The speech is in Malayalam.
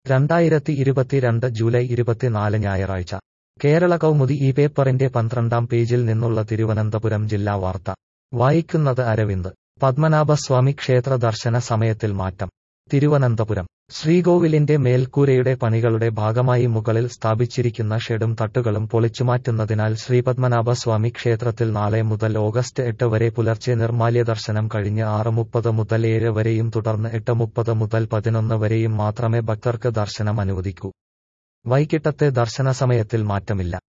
രണ്ടായിരത്തി ഇരുപത്തിരണ്ട് ജൂലൈ ഇരുപത്തിനാല് ഞായറാഴ്ച കേരള കൗമുദി ഈ പേപ്പറിന്റെ പന്ത്രണ്ടാം പേജിൽ നിന്നുള്ള തിരുവനന്തപുരം ജില്ലാ വാർത്ത വായിക്കുന്നത് അരവിന്ദ് പത്മനാഭസ്വാമി ക്ഷേത്ര ദർശന സമയത്തിൽ മാറ്റം തിരുവനന്തപുരം ശ്രീകോവിലിന്റെ മേൽക്കൂരയുടെ പണികളുടെ ഭാഗമായി മുകളിൽ സ്ഥാപിച്ചിരിക്കുന്ന ഷെഡും തട്ടുകളും പൊളിച്ചുമാറ്റുന്നതിനാൽ ശ്രീപത്മനാഭസ്വാമി ക്ഷേത്രത്തിൽ നാളെ മുതൽ ഓഗസ്റ്റ് എട്ട് വരെ പുലർച്ചെ നിർമാല്യ ദർശനം കഴിഞ്ഞ് ആറ് മുപ്പത് മുതൽ ഏഴ് വരെയും തുടർന്ന് എട്ട് മുപ്പത് മുതൽ പതിനൊന്ന് വരെയും മാത്രമേ ഭക്തർക്ക് ദർശനം അനുവദിക്കൂ വൈകിട്ടത്തെ ദർശന സമയത്തിൽ മാറ്റമില്ല